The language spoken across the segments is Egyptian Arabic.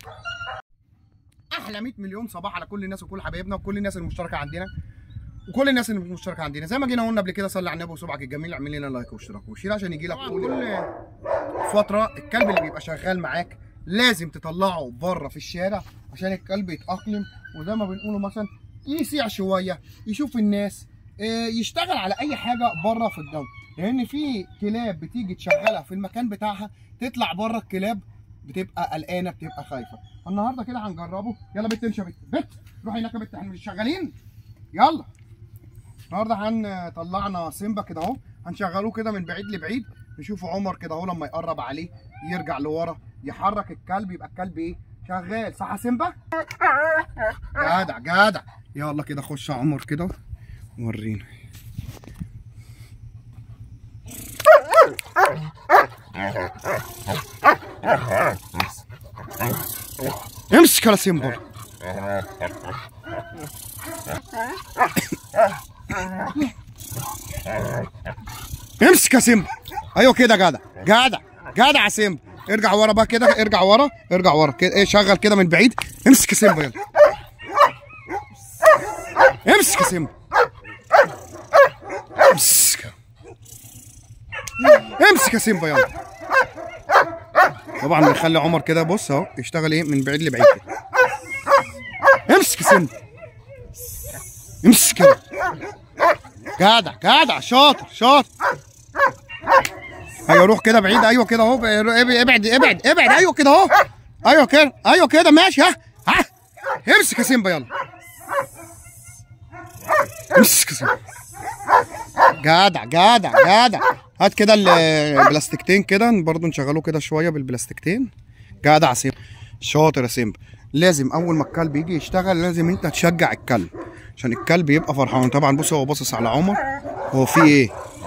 احلى 100 مليون صباح على كل الناس وكل حبايبنا وكل الناس المشتركه عندنا وكل الناس اللي مش مشتركه عندنا زي ما جينا قلنا قبل كده صلي على النبي وصبعك الجميل اعمل لنا لايك واشتراك وشير عشان يجي لك كل فتره الكلب اللي بيبقى شغال معاك لازم تطلعه بره في الشارع عشان الكلب يتاقلم وزي ما بنقوله مثلا يسيع شويه يشوف الناس آه، يشتغل على اي حاجه بره في الجو لان في كلاب بتيجي تشغلها في المكان بتاعها تطلع بره الكلاب بتبقى قلقانه بتبقى خايفه النهارده كده هنجربه يلا بت امشي يا بت بت روحي هناك يا بت احنا مش شغالين يلا النهارده هنطلعنا سيمبا كده اهو هنشغلوه كده من بعيد لبعيد نشوف عمر كده اهو لما يقرب عليه يرجع لورا يحرك الكلب يبقى الكلب ايه شغال صح يا سيمبا جدع جدع يلا كده خش يا عمر كده ورينا امسك يا سيمبا امسك يا سيمبا ايوه كده جدع جدع جدع يا سيمبا ارجع ورا بقى كده ارجع ورا ارجع ورا كده ايه شغل كده من بعيد امسك يا سيمبا يلا امسك يا سيمبا امسك امسك يا سيمبا يلا طبعا بنخلي عمر كده بص اهو يشتغل ايه من بعيد لبعيد كده امسك يا سيمبا امسك يلا جدع جدع شاطر شاطر ايوه روح كده بعيد ايوه كده اهو ابعد ابعد ابعد ايوه كده اهو ايوه كده ايوه كده ماشي ها ها امسك يا سيمبا يلا امسك يا سيمبا جدع جدع جدع هات كده ال- البلاستيكتين كده برضو نشغلوه كده شويه بالبلاستيكتين جدع يا سيمبا شاطر يا سيمبا لازم اول ما الكلب يجي يشتغل لازم انت تشجع الكلب عشان الكلب يبقى فرحان طبعا بص هو باصص على عمر هو في ايه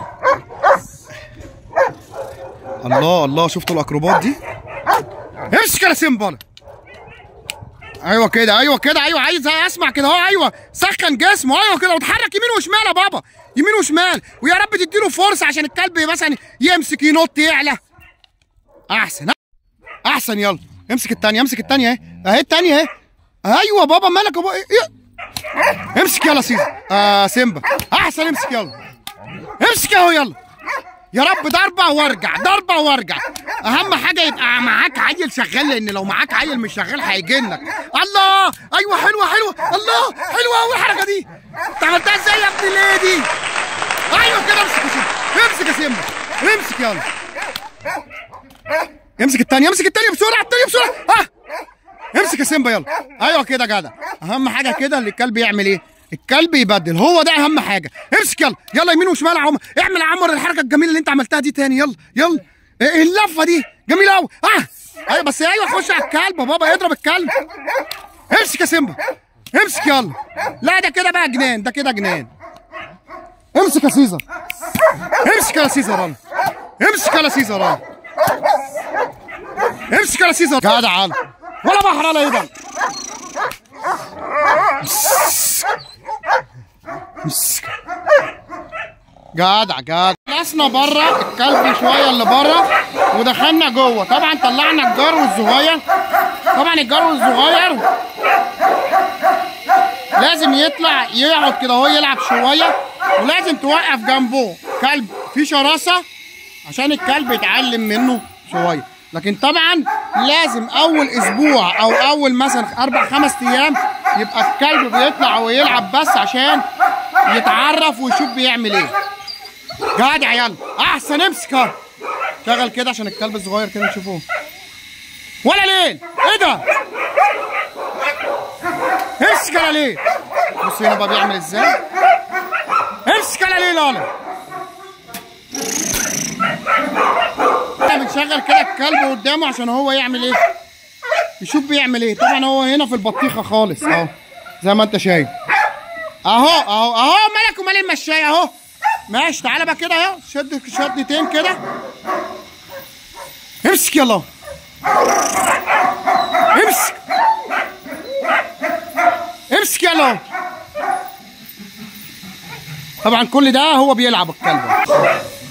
الله الله شفتوا الاكروبات دي امسك يا سيمبا ايوه كده ايوه كده ايوه عايز اسمع كده اهو ايوه سخن جسمه ايوه كده وتحرك يمين وشمال يا بابا يمين وشمال ويا رب تديله فرصه عشان الكلب مثلا يمسك ينط يعلى احسن احسن يلا امسك الثانيه امسك الثانيه اهي اهي الثانيه اهي ايوه بابا مالك يا بابا إيه؟ إيه؟ امسك يلا سيزا آه سيمبا احسن امسك يلا امسك اهو يلا يا رب ضربه وارجع ضربه وارجع اهم حاجه يبقى معاك عيل شغال لان لو معاك عيل مش شغال هيجنك الله ايوه حلوه حلوه الله حلوه قوي الحركه دي انت عملتها ازاي يا ابن الليدي ايوه كده امسك يا سيمبا امسك يا سيمبا امسك يلا امسك الثانيه امسك الثانيه بسرعه الثانيه بسرعه ها امسك يا سيمبا يلا ايوه كده جدع اهم حاجه كده اللي الكلب يعمل ايه الكلب يبدل هو ده اهم حاجه امسك يلا يلا يمين وشمال يا عمر اعمل يا عمر الحركه الجميله اللي انت عملتها دي تاني يلا يلا ايه اللفه دي جميله قوي اه ايوه بس ايوه خش على الكلب يا بابا اضرب الكلب امسك يا سيمبا امسك يلا لا ده كده بقى جنان ده كده جنان امسك يا سيزر امسك يا سيزر يلا امسك يا سيزر يلا امسك يا سيزر جدع على ولا بحر على ايدك مسك جدع جدع خلصنا بره الكلب شويه اللي بره ودخلنا جوه طبعا طلعنا الجرو الصغير طبعا الجرو الصغير لازم يطلع يقعد كده هو يلعب شويه ولازم توقف جنبه كلب فيه شراسه عشان الكلب يتعلم منه شويه لكن طبعا لازم اول اسبوع او اول مثلا اربع خمس ايام يبقى الكلب بيطلع ويلعب بس عشان يتعرف ويشوف بيعمل ايه جدع يلا احسن امسك اهو شغل كده عشان الكلب الصغير كده نشوفوه ولا ليل ايه ده امسك يا ليل بص هنا بقى بيعمل ازاي امسك يا ليل يلا احنا بنشغل كده الكلب قدامه عشان هو يعمل ايه يشوف بيعمل ايه طبعا هو هنا في البطيخه خالص اهو زي ما انت شايف اهو اهو اهو مالك ومال المشاية اهو ماشي تعالى بقى كده اهو شد شدتين كده امسك يلا امسك امسك يلا طبعا كل ده هو بيلعب الكلب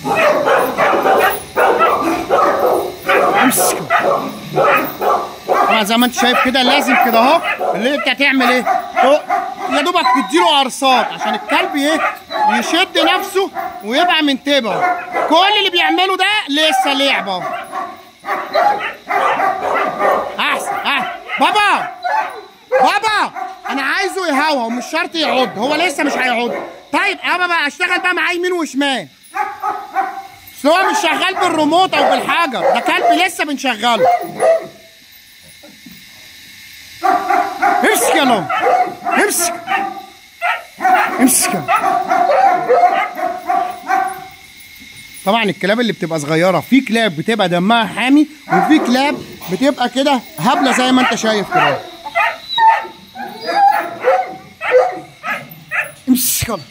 امسك طبعا زي ما انت شايف كده لازم كده اهو اللي انت هتعمل ايه تو- يا دوبك تديله قرصات عشان الكلب ايه يشد نفسه ويبقى منتبه كل اللي بيعمله ده لسه لعبه احسن احسن بابا بابا انا عايزه يهوى ومش شرط يعض هو لسه مش هيعض طيب انا بقى اشتغل بقى معاه يمين وشمال بس هو مش شغال بالريموت او بالحاجه ده كلب لسه بنشغله امسك يا لون امسك امسك طبعا الكلاب اللي بتبقى صغيره في كلاب بتبقى دمها حامي وفي كلاب بتبقى كده هبله زي ما انت شايف كده امسك يلا.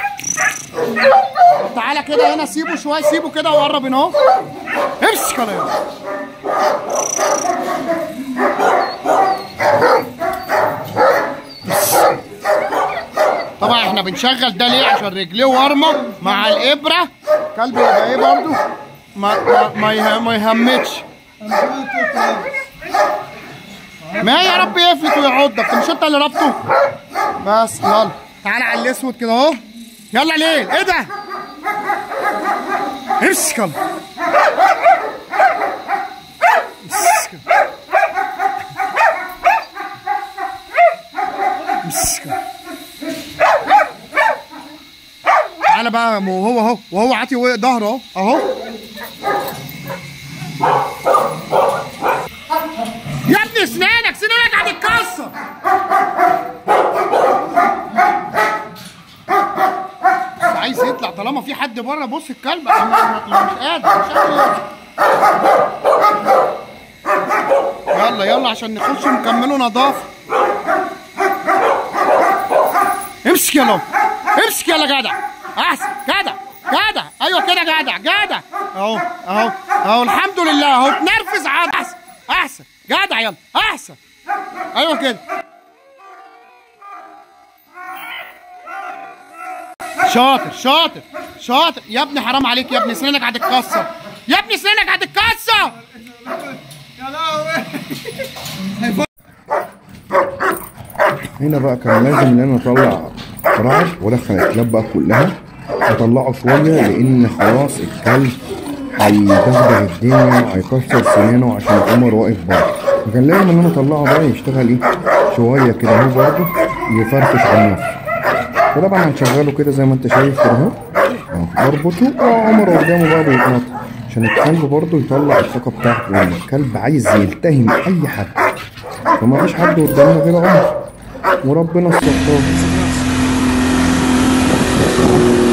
تعالى كده هنا سيبه شويه سيبه كده وقرب هنا اهو امسك يلا يلا. طبعا احنا بنشغل ده ليه عشان رجليه ورمه مع الابره كلب يبقى ايه برضو ما ما ما, يه- ما يهمتش ما يا رب يفلت ويعضك مش انت اللي ربطه بس يلا تعالى على الاسود كده اهو يلا ليل ايه ده امسك يلا امسك امسك تعالى بقى وهو اهو وهو عاطي ظهره اهو اهو يا ابني اسنانك سنانك هتتكسر بس عايز يطلع طالما في حد بره بص الكلب أنا م- م- مش قادر مش قادر يلا يلا عشان نخش نكملوا نظافه امسك يلا امسك يلا جدع احسن جدع جدع ايوه كده جدع جدع اهو اهو اهو الحمد لله اهو تنرفز عاد احسن احسن جدع يلا احسن ايوه كده شاطر شاطر شاطر يا ابني حرام عليك يا ابني سنانك هتتكسر يا ابني سنانك هتتكسر هنا بقى كان لازم ان انا اطلع رعد وادخل الكلاب بقى كلها اطلعه شويه لان خلاص الكلب هيدغدغ الدنيا وهيكسر سنانه عشان عمر واقف بره فكان لازم ان انا اطلعه بقى يشتغل ايه شويه كده اهو برضه يفرفش عن نفسه فطبعا هنشغله كده زي ما انت شايف كده اهو اهو بربطه وعمر قدامه بقى بيتنطط عشان الكلب برضه يطلع الثقه بتاعته لان الكلب عايز يلتهم اي حد فما فيش حد قدامه غير عمر وربنا الستار